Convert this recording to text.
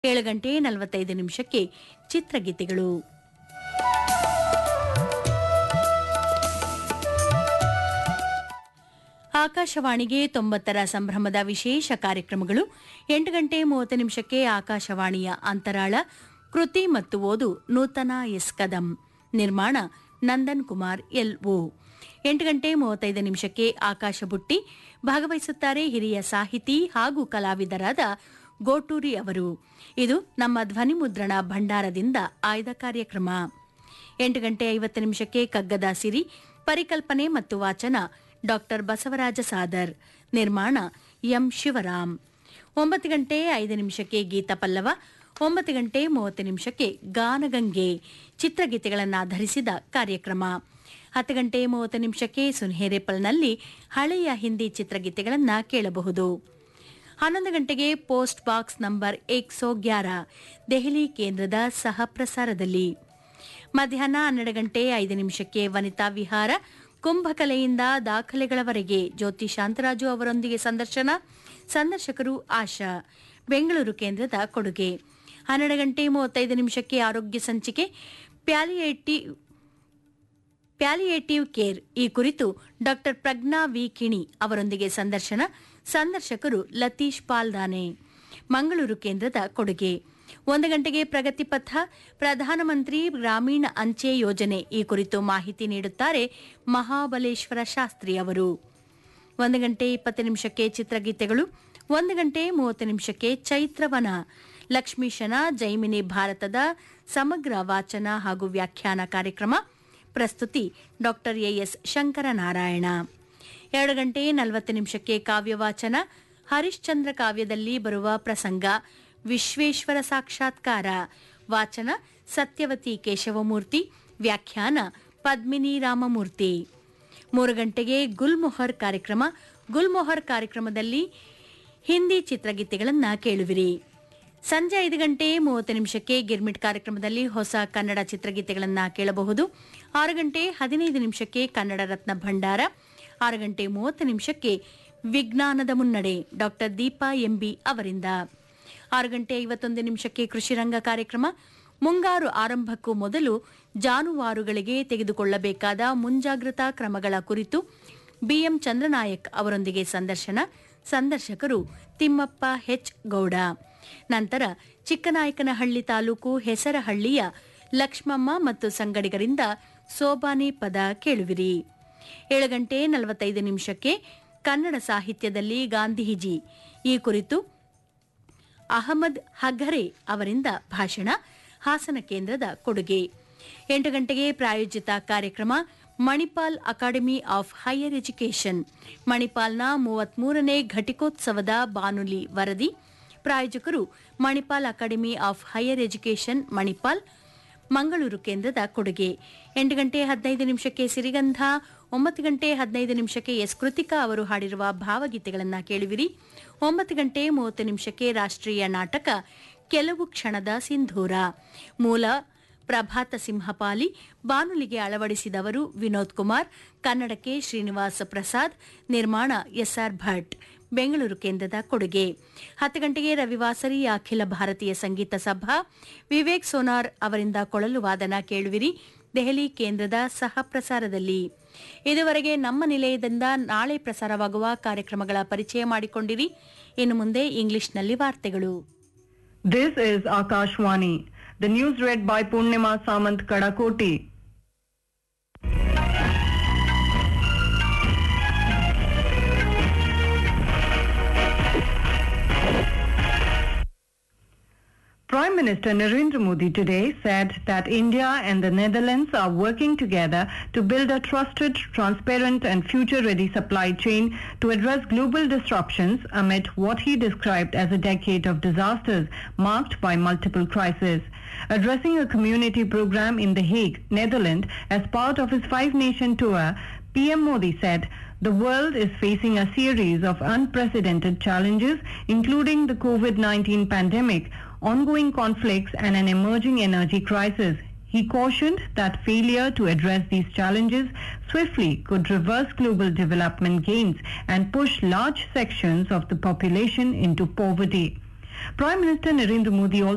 ಏಳು ಗಂಟೆ ನಲವತ್ತೈದು ನಿಮಿಷಕ್ಕೆ ಚಿತ್ರಗೀತೆಗಳು ಆಕಾಶವಾಣಿಗೆ ತೊಂಬತ್ತರ ಸಂಭ್ರಮದ ವಿಶೇಷ ಕಾರ್ಯಕ್ರಮಗಳು ಎಂಟು ಗಂಟೆ ಮೂವತ್ತು ನಿಮಿಷಕ್ಕೆ ಆಕಾಶವಾಣಿಯ ಅಂತರಾಳ ಕೃತಿ ಮತ್ತು ಓದು ನೂತನ ಎಸ್ ಕದಂ ನಿರ್ಮಾಣ ನಂದನ್ ಕುಮಾರ್ ಎಲ್ಒ ಎಂಟು ಗಂಟೆ ಮೂವತ್ತೈದು ನಿಮಿಷಕ್ಕೆ ಆಕಾಶ ಬುಟ್ಟಿ ಭಾಗವಹಿಸುತ್ತಾರೆ ಹಿರಿಯ ಸಾಹಿತಿ ಹಾಗೂ ಕಲಾವಿದರಾದ ಗೋಟೂರಿ ಅವರು ಇದು ನಮ್ಮ ಧ್ವನಿ ಮುದ್ರಣ ಭಂಡಾರದಿಂದ ಆಯ್ದ ಕಾರ್ಯಕ್ರಮ ಎಂಟು ಗಂಟೆ ಐವತ್ತು ನಿಮಿಷಕ್ಕೆ ಕಗ್ಗದ ಸಿರಿ ಪರಿಕಲ್ಪನೆ ಮತ್ತು ವಾಚನ ಡಾಕ್ಟರ್ ಬಸವರಾಜ ಸಾದರ್ ನಿರ್ಮಾಣ ಎಂ ಶಿವರಾಮ್ ಒಂಬತ್ತು ಗಂಟೆ ಐದು ನಿಮಿಷಕ್ಕೆ ಗೀತ ಪಲ್ಲವ ಒಂಬತ್ತು ಗಂಟೆ ಮೂವತ್ತು ನಿಮಿಷಕ್ಕೆ ಗಾನಗಂಗೆ ಚಿತ್ರಗೀತೆಗಳನ್ನಾಧರಿಸಿದ ಕಾರ್ಯಕ್ರಮ ಹತ್ತು ಗಂಟೆ ಮೂವತ್ತು ನಿಮಿಷಕ್ಕೆ ಸುನ್ಹೇರೇಪಲ್ನಲ್ಲಿ ಹಳೆಯ ಹಿಂದಿ ಚಿತ್ರಗೀತೆಗಳನ್ನು ಕೇಳಬಹುದು ಹನ್ನೊಂದು ಗಂಟೆಗೆ ಪೋಸ್ಟ್ ಬಾಕ್ಸ್ ನಂಬರ್ ಏಕ್ ಸೋ ಗ್ಯಾರ ದೆಹಲಿ ಕೇಂದ್ರದ ಸಹ ಪ್ರಸಾರದಲ್ಲಿ ಮಧ್ಯಾಹ್ನ ಹನ್ನೆರಡು ಗಂಟೆ ಐದು ನಿಮಿಷಕ್ಕೆ ವನಿತಾ ವಿಹಾರ ಕುಂಭಕಲೆಯಿಂದ ದಾಖಲೆಗಳವರೆಗೆ ಜ್ಯೋತಿ ಶಾಂತರಾಜು ಅವರೊಂದಿಗೆ ಸಂದರ್ಶನ ಸಂದರ್ಶಕರು ಆಶಾ ಬೆಂಗಳೂರು ಕೇಂದ್ರದ ಕೊಡುಗೆ ಹನ್ನೆರಡು ಗಂಟೆ ಮೂವತ್ತೈದು ನಿಮಿಷಕ್ಕೆ ಆರೋಗ್ಯ ಸಂಚಿಕೆ ಪ್ಯಾಲಿಯೇಟಿವ್ ಪ್ಯಾಲಿಯೇಟಿವ್ ಕೇರ್ ಈ ಕುರಿತು ಡಾಕ್ಟರ್ ಪ್ರಜ್ಞಾ ವಿ ಕಿಣಿ ಅವರೊಂದಿಗೆ ಸಂದರ್ಶನ ಸಂದರ್ಶಕರು ಲತೀಶ್ ಪಾಲ್ದಾನೆ ಮಂಗಳೂರು ಕೇಂದ್ರದ ಕೊಡುಗೆ ಒಂದು ಗಂಟೆಗೆ ಪ್ರಗತಿ ಪಥ ಪ್ರಧಾನಮಂತ್ರಿ ಗ್ರಾಮೀಣ ಅಂಚೆ ಯೋಜನೆ ಈ ಕುರಿತು ಮಾಹಿತಿ ನೀಡುತ್ತಾರೆ ಮಹಾಬಲೇಶ್ವರ ಶಾಸ್ತ್ರಿ ಅವರು ಒಂದು ಗಂಟೆ ಇಪ್ಪತ್ತು ನಿಮಿಷಕ್ಕೆ ಚಿತ್ರಗೀತೆಗಳು ಒಂದು ಗಂಟೆ ಮೂವತ್ತು ನಿಮಿಷಕ್ಕೆ ಚೈತ್ರವನ ಲಕ್ಷ್ಮೀಶನ ಜೈಮಿನಿ ಭಾರತದ ಸಮಗ್ರ ವಾಚನ ಹಾಗೂ ವ್ಯಾಖ್ಯಾನ ಕಾರ್ಯಕ್ರಮ ಪ್ರಸ್ತುತಿ ಡಾಕ್ಟರ್ ಎಎಸ್ ಶಂಕರನಾರಾಯಣ ಎರಡು ಗಂಟೆ ನಲವತ್ತು ನಿಮಿಷಕ್ಕೆ ಕಾವ್ಯವಾಚನ ಹರಿಶ್ಚಂದ್ರ ಕಾವ್ಯದಲ್ಲಿ ಬರುವ ಪ್ರಸಂಗ ವಿಶ್ವೇಶ್ವರ ಸಾಕ್ಷಾತ್ಕಾರ ವಾಚನ ಸತ್ಯವತಿ ಕೇಶವಮೂರ್ತಿ ವ್ಯಾಖ್ಯಾನ ಪದ್ಮಿನಿ ರಾಮಮೂರ್ತಿ ಮೂರು ಗಂಟೆಗೆ ಗುಲ್ಮೊಹರ್ ಕಾರ್ಯಕ್ರಮ ಗುಲ್ಮೊಹರ್ ಕಾರ್ಯಕ್ರಮದಲ್ಲಿ ಹಿಂದಿ ಚಿತ್ರಗೀತೆಗಳನ್ನು ಕೇಳುವಿರಿ ಸಂಜೆ ಐದು ಗಂಟೆ ಮೂವತ್ತು ನಿಮಿಷಕ್ಕೆ ಗಿರ್ಮಿಟ್ ಕಾರ್ಯಕ್ರಮದಲ್ಲಿ ಹೊಸ ಕನ್ನಡ ಚಿತ್ರಗೀತೆಗಳನ್ನು ಕೇಳಬಹುದು ಆರು ಗಂಟೆ ಹದಿನೈದು ನಿಮಿಷಕ್ಕೆ ಕನ್ನಡ ರತ್ನ ಭಂಡಾರ ಆರು ಗಂಟೆ ಮೂವತ್ತು ನಿಮಿಷಕ್ಕೆ ವಿಜ್ಞಾನದ ಮುನ್ನಡೆ ಡಾಕ್ಟರ್ ದೀಪಾ ಎಂಬಿ ಅವರಿಂದ ಆರು ಗಂಟೆ ಐವತ್ತೊಂದು ನಿಮಿಷಕ್ಕೆ ಕೃಷಿರಂಗ ಕಾರ್ಯಕ್ರಮ ಮುಂಗಾರು ಆರಂಭಕ್ಕೂ ಮೊದಲು ಜಾನುವಾರುಗಳಿಗೆ ತೆಗೆದುಕೊಳ್ಳಬೇಕಾದ ಮುಂಜಾಗ್ರತಾ ಕ್ರಮಗಳ ಕುರಿತು ಬಿಎಂ ಚಂದ್ರನಾಯಕ್ ಅವರೊಂದಿಗೆ ಸಂದರ್ಶನ ಸಂದರ್ಶಕರು ತಿಮ್ಮಪ್ಪ ಹೆಚ್ ಗೌಡ ನಂತರ ಚಿಕ್ಕನಾಯಕನಹಳ್ಳಿ ತಾಲೂಕು ಹೆಸರಹಳ್ಳಿಯ ಲಕ್ಷ್ಮಮ್ಮ ಮತ್ತು ಸಂಗಡಿಗರಿಂದ ಸೋಬಾನೆ ಪದ ಕೇಳುವಿರಿ ಏಳು ಗಂಟೆ ನಲವತ್ತೈದು ನಿಮಿಷಕ್ಕೆ ಕನ್ನಡ ಸಾಹಿತ್ಯದಲ್ಲಿ ಗಾಂಧೀಜಿ ಈ ಕುರಿತು ಅಹಮದ್ ಹಘರೆ ಅವರಿಂದ ಭಾಷಣ ಹಾಸನ ಕೇಂದ್ರದ ಕೊಡುಗೆ ಎಂಟು ಗಂಟೆಗೆ ಪ್ರಾಯೋಜಿತ ಕಾರ್ಯಕ್ರಮ Manipal academy of higher education ಮಣಿಪಾಲ್ನ ಮೂವತ್ಮೂರನೇ ಘಟಿಕೋತ್ಸವದ ಬಾನುಲಿ ವರದಿ ಪ್ರಾಯೋಜಕರು Manipal academy of higher education Manipal Mangaluru ಕೇಂದ್ರದ ಕೊಡುಗೆ ಎಂಟು ಗಂಟೆ ಹದಿನೈದು ನಿಮಿಷಕ್ಕೆ ಸಿರಿಗಂಧ ಒಂಬತ್ತು ಗಂಟೆ ಹದಿನೈದು ನಿಮಿಷಕ್ಕೆ ಎಸ್ ಕೃತಿಕಾ ಅವರು ಹಾಡಿರುವ ಭಾವಗೀತೆಗಳನ್ನು ಕೇಳುವಿರಿ ಒಂಬತ್ತು ಗಂಟೆ ಮೂವತ್ತು ನಿಮಿಷಕ್ಕೆ ರಾಷ್ಟ್ರೀಯ ನಾಟಕ ಕೆಲವು ಕ್ಷಣದ ಸಿಂಧೂರ ಮೂಲ ಪ್ರಭಾತ ಸಿಂಹಪಾಲಿ ಬಾನುಲಿಗೆ ಅಳವಡಿಸಿದವರು ವಿನೋದ್ ಕುಮಾರ್ ಕನ್ನಡಕ್ಕೆ ಶ್ರೀನಿವಾಸ ಪ್ರಸಾದ್ ನಿರ್ಮಾಣ ಎಸ್ಆರ್ ಭಟ್ ಬೆಂಗಳೂರು ಕೇಂದ್ರದ ಕೊಡುಗೆ ಹತ್ತು ಗಂಟೆಗೆ ರವಿವಾಸರಿ ಅಖಿಲ ಭಾರತೀಯ ಸಂಗೀತ ಸಭಾ ವಿವೇಕ್ ಸೋನಾರ್ ಅವರಿಂದ ಕೊಳಲು ವಾದನ ಕೇಳುವಿರಿ ದೆಹಲಿ ಕೇಂದ್ರದ ಸಹ ಪ್ರಸಾರದಲ್ಲಿ ಇದುವರೆಗೆ ನಮ್ಮ ನಿಲಯದಿಂದ ನಾಳೆ ಪ್ರಸಾರವಾಗುವ ಕಾರ್ಯಕ್ರಮಗಳ ಪರಿಚಯ ಮಾಡಿಕೊಂಡಿರಿ ಇನ್ನು ಮುಂದೆ ಇಂಗ್ಲಿಷ್ನಲ್ಲಿ ವಾರ್ತೆಗಳು This is Akashwani. The news read by Purnima Samant Kadakoti. Prime Minister Narendra Modi today said that India and the Netherlands are working together to build a trusted, transparent and future-ready supply chain to address global disruptions amid what he described as a decade of disasters marked by multiple crises. Addressing a community program in The Hague, Netherlands, as part of his five-nation tour, PM Modi said, the world is facing a series of unprecedented challenges, including the COVID-19 pandemic, ongoing conflicts and an emerging energy crisis. He cautioned that failure to address these challenges swiftly could reverse global development gains and push large sections of the population into poverty. Prime Minister Narendra Modi also